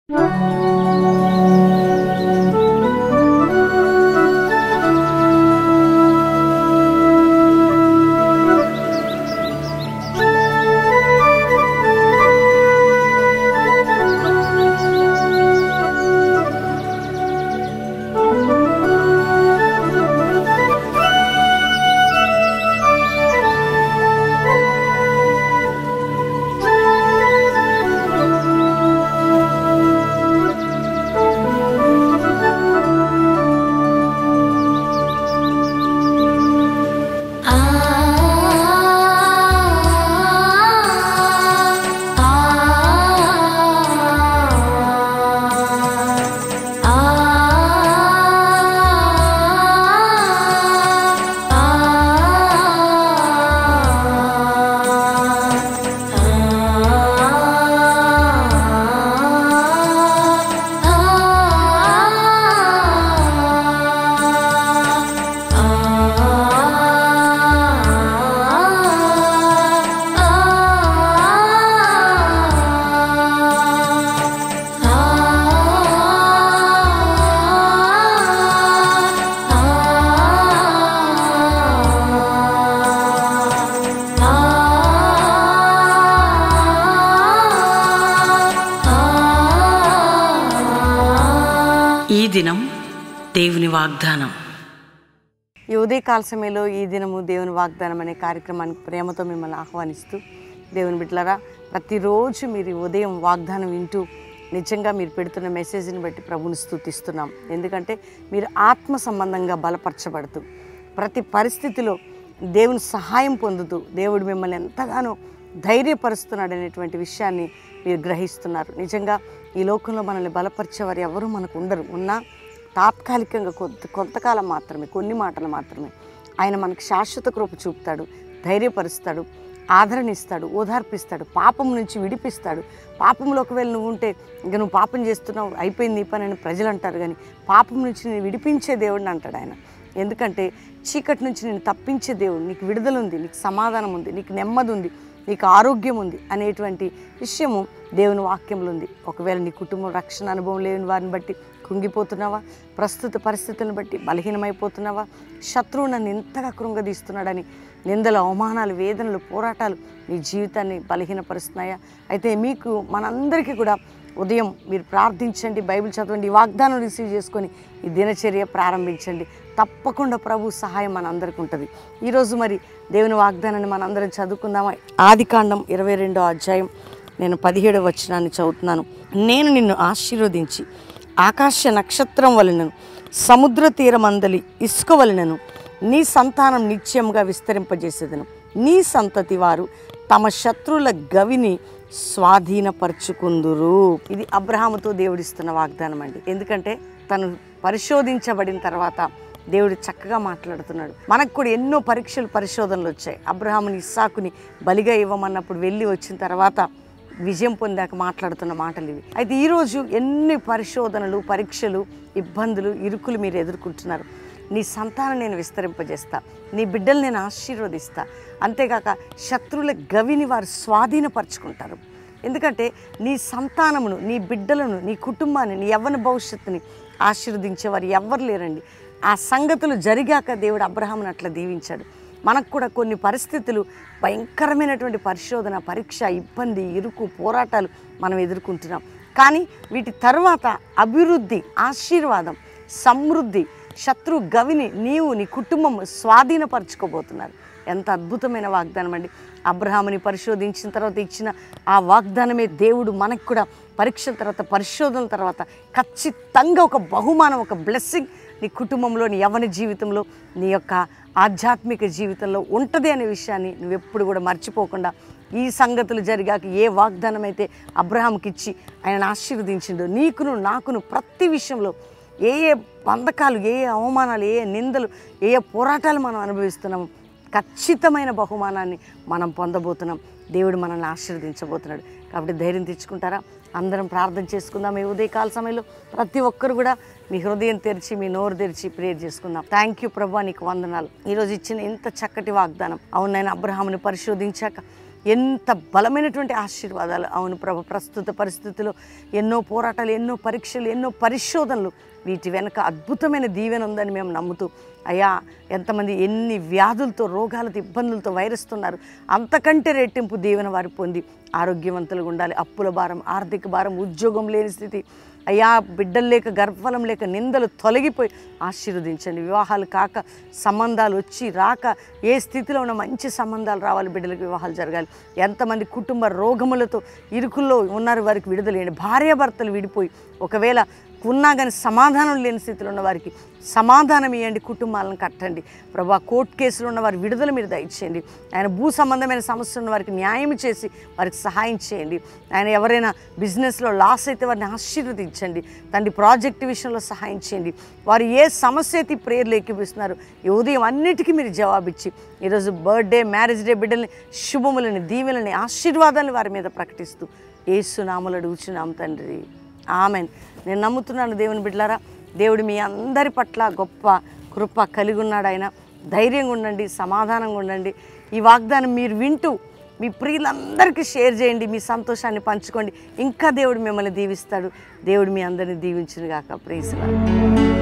ఈ దినం దేవుని వాగ్దానం ఈ ఉదయకాల సమయంలో ఈ దినము దేవుని వాగ్దానం అనే కార్యక్రమానికి ప్రేమతో మిమ్మల్ని ఆహ్వానిస్తూ దేవుని బిడ్డలారా ప్రతిరోజు మీరు ఈ ఉదయం వాగ్దానం వింటూ నిజంగా మీరు పెడుతున్న మెసేజ్ని బట్టి ప్రభుని స్థుతిస్తున్నాం ఎందుకంటే మీరు ఆత్మ సంబంధంగా బలపరచబడుతూ ప్రతి పరిస్థితిలో దేవుని సహాయం పొందుతూ దేవుడు మిమ్మల్ని ఎంతగానో ధైర్యపరుస్తున్నాడు అనేటువంటి విషయాన్ని మీరు గ్రహిస్తున్నారు నిజంగా ఈ లోకంలో మనల్ని బలపరిచేవారు ఎవరు మనకు ఉండరు ఉన్నా తాత్కాలికంగా కొంత కొంతకాలం మాత్రమే కొన్ని మాటలు మాత్రమే ఆయన మనకు శాశ్వత కృప చూపుతాడు ధైర్యపరుస్తాడు ఆదరణ ఇస్తాడు ఓదార్పిస్తాడు పాపం నుంచి విడిపిస్తాడు పాపంలో ఒకవేళ నువ్వు ఉంటే ఇంక నువ్వు పాపం చేస్తున్నావు అయిపోయింది నీ పని అని ప్రజలు అంటారు కానీ పాపం నుంచి నేను విడిపించే దేవుడిని అంటాడు ఆయన ఎందుకంటే చీకటి నుంచి నేను తప్పించే దేవుడు నీకు విడుదల ఉంది నీకు సమాధానం ఉంది నీకు నెమ్మది ఉంది నీకు ఆరోగ్యం ఉంది అనేటువంటి విషయము దేవుని వాక్యంలో ఉంది ఒకవేళ నీ కుటుంబం రక్షణ అనుభవం లేని వారిని బట్టి కృంగిపోతున్నావా ప్రస్తుత పరిస్థితులను బట్టి బలహీనమైపోతున్నావా శత్రువు నన్ను ఎంతగా కృంగదీస్తున్నాడని నిందలు అవమానాలు వేదనలు పోరాటాలు నీ జీవితాన్ని బలహీనపరుస్తున్నాయా అయితే మీకు మనందరికీ కూడా ఉదయం మీరు ప్రార్థించండి బైబిల్ చదవండి ఈ వాగ్దానం రిసీవ్ చేసుకొని ఈ దినచర్య ప్రారంభించండి తప్పకుండా ప్రభు సహాయం మనందరికీ ఉంటుంది ఈరోజు మరి దేవుని వాగ్దానాన్ని మనందరం చదువుకుందామా ఆది కాండం ఇరవై రెండో అధ్యాయం నేను పదిహేడవ వచనాన్ని చదువుతున్నాను నేను నిన్ను ఆశీర్వదించి ఆకాశ నక్షత్రం వలనను సముద్ర తీరమందలి ఇసుక వలనను నీ సంతానం నిత్యంగా విస్తరింపజేసేదను నీ సంతతి వారు తమ శత్రువుల గవిని స్వాధీనపరుచుకుందురు ఇది అబ్రహాముతో దేవుడిస్తున్న వాగ్దానం అండి ఎందుకంటే తను పరిశోధించబడిన తర్వాత దేవుడు చక్కగా మాట్లాడుతున్నాడు మనకు కూడా ఎన్నో పరీక్షలు పరిశోధనలు వచ్చాయి అబ్రహాముని ఇస్సాకుని బలిగా ఇవ్వమన్నప్పుడు వెళ్ళి వచ్చిన తర్వాత విజయం పొందాక మాట్లాడుతున్న మాటలు ఇవి అయితే ఈరోజు ఎన్ని పరిశోధనలు పరీక్షలు ఇబ్బందులు ఇరుకులు మీరు ఎదుర్కొంటున్నారు నీ సంతానం నేను విస్తరింపజేస్తా నీ బిడ్డలు నేను ఆశీర్వదిస్తా అంతేకాక శత్రువుల గవిని వారు స్వాధీనపరుచుకుంటారు ఎందుకంటే నీ సంతానమును నీ బిడ్డలను నీ కుటుంబాన్ని నీ యవ్వన భవిష్యత్తుని ఆశీర్వదించేవారు ఎవ్వరు లేరండి ఆ సంగతులు జరిగాక దేవుడు అబ్రహామును అట్లా దీవించాడు మనకు కూడా కొన్ని పరిస్థితులు భయంకరమైనటువంటి పరిశోధన పరీక్ష ఇబ్బంది ఇరుకు పోరాటాలు మనం ఎదుర్కొంటున్నాం కానీ వీటి తర్వాత అభివృద్ధి ఆశీర్వాదం సమృద్ధి శత్రు గవిని నీవు నీ కుటుంబం స్వాధీనపరచుకోబోతున్నారు ఎంత అద్భుతమైన వాగ్దానం అండి అబ్రహాముని పరిశోధించిన తర్వాత ఇచ్చిన ఆ వాగ్దానమే దేవుడు మనకు కూడా పరీక్షల తర్వాత పరిశోధనల తర్వాత ఖచ్చితంగా ఒక బహుమానం ఒక బ్లెస్సింగ్ నీ కుటుంబంలో నీ యవన జీవితంలో నీ యొక్క ఆధ్యాత్మిక జీవితంలో ఉంటుంది అనే విషయాన్ని నువ్వు ఎప్పుడు కూడా మర్చిపోకుండా ఈ సంగతులు జరిగాక ఏ వాగ్దానం అయితే అబ్రహాంకి ఇచ్చి ఆయన ఆశీర్వదించిండో నీకును నాకును ప్రతి విషయంలో ఏ ఏ బంధకాలు ఏ ఏ అవమానాలు ఏ ఏ నిందలు ఏ ఏ పోరాటాలు మనం అనుభవిస్తున్నాము ఖచ్చితమైన బహుమానాన్ని మనం పొందబోతున్నాం దేవుడు మనల్ని ఆశీర్వదించబోతున్నాడు కాబట్టి ధైర్యం తెచ్చుకుంటారా అందరం ప్రార్థన చేసుకుందాం ఈ ఉదయకాల సమయంలో ప్రతి ఒక్కరు కూడా మీ హృదయం తెరిచి మీ నోరు తెరిచి ప్రేయర్ చేసుకుందాం థ్యాంక్ యూ ప్రభా నీకు వందనాలు ఈరోజు ఇచ్చిన ఇంత చక్కటి వాగ్దానం అవును నేను అబ్రహాముని పరిశోధించాక ఎంత బలమైనటువంటి ఆశీర్వాదాలు అవును ప్రభు ప్రస్తుత పరిస్థితుల్లో ఎన్నో పోరాటాలు ఎన్నో పరీక్షలు ఎన్నో పరిశోధనలు వీటి వెనక అద్భుతమైన దీవెన ఉందని మేము నమ్ముతూ అయ్యా ఎంతమంది ఎన్ని వ్యాధులతో రోగాలతో ఇబ్బందులతో వైరస్తున్నారు అంతకంటే రెట్టింపు దీవెన వారు పొంది ఆరోగ్యవంతులుగా ఉండాలి అప్పుల భారం ఆర్థిక భారం ఉద్యోగం లేని స్థితి అయ్యా బిడ్డలు లేక గర్భఫలం లేక నిందలు తొలగిపోయి ఆశీర్వదించండి వివాహాలు కాక సంబంధాలు వచ్చి రాక ఏ స్థితిలో ఉన్న మంచి సంబంధాలు రావాలి బిడ్డలకు వివాహాలు జరగాలి ఎంతమంది కుటుంబ రోగములతో ఇరుకుల్లో ఉన్నారు వారికి విడుదలేండి భార్యాభర్తలు విడిపోయి ఒకవేళ ఉన్నా కానీ సమాధానం లేని స్థితిలో ఉన్న వారికి సమాధానం ఇవ్వండి కుటుంబాలను కట్టండి ప్రభా కోర్టు కేసులు ఉన్న వారి విడుదల మీరు దయచేయండి ఆయన భూ సంబంధమైన సమస్యలు ఉన్న వారికి న్యాయం చేసి వారికి సహాయం చేయండి ఆయన ఎవరైనా బిజినెస్లో లాస్ అయితే వారిని ఆశీర్వదించండి తండ్రి ప్రాజెక్ట్ విషయంలో సహాయం చేయండి వారు ఏ సమస్య అయితే ప్రేయర్లు ఎక్కిపిస్తున్నారు ఈ ఉదయం అన్నిటికీ మీరు జవాబిచ్చి ఈరోజు బర్త్డే మ్యారేజ్ డే బిడ్డల్ని శుభములని దీవెలని ఆశీర్వాదాలను వారి మీద ప్రకటిస్తూ ఏసునాములు అడుగుచున్నాం తండ్రి ఆమెన్ నేను నమ్ముతున్నాను దేవుని బిడ్డలారా దేవుడు మీ అందరి పట్ల గొప్ప కృప కలిగి ఉన్నాడు ఆయన ధైర్యంగా ఉండండి సమాధానంగా ఉండండి ఈ వాగ్దానం మీరు వింటూ మీ ప్రియులందరికీ షేర్ చేయండి మీ సంతోషాన్ని పంచుకోండి ఇంకా దేవుడు మిమ్మల్ని దీవిస్తాడు దేవుడు మీ అందరిని దీవించును గాక ప్రేసలా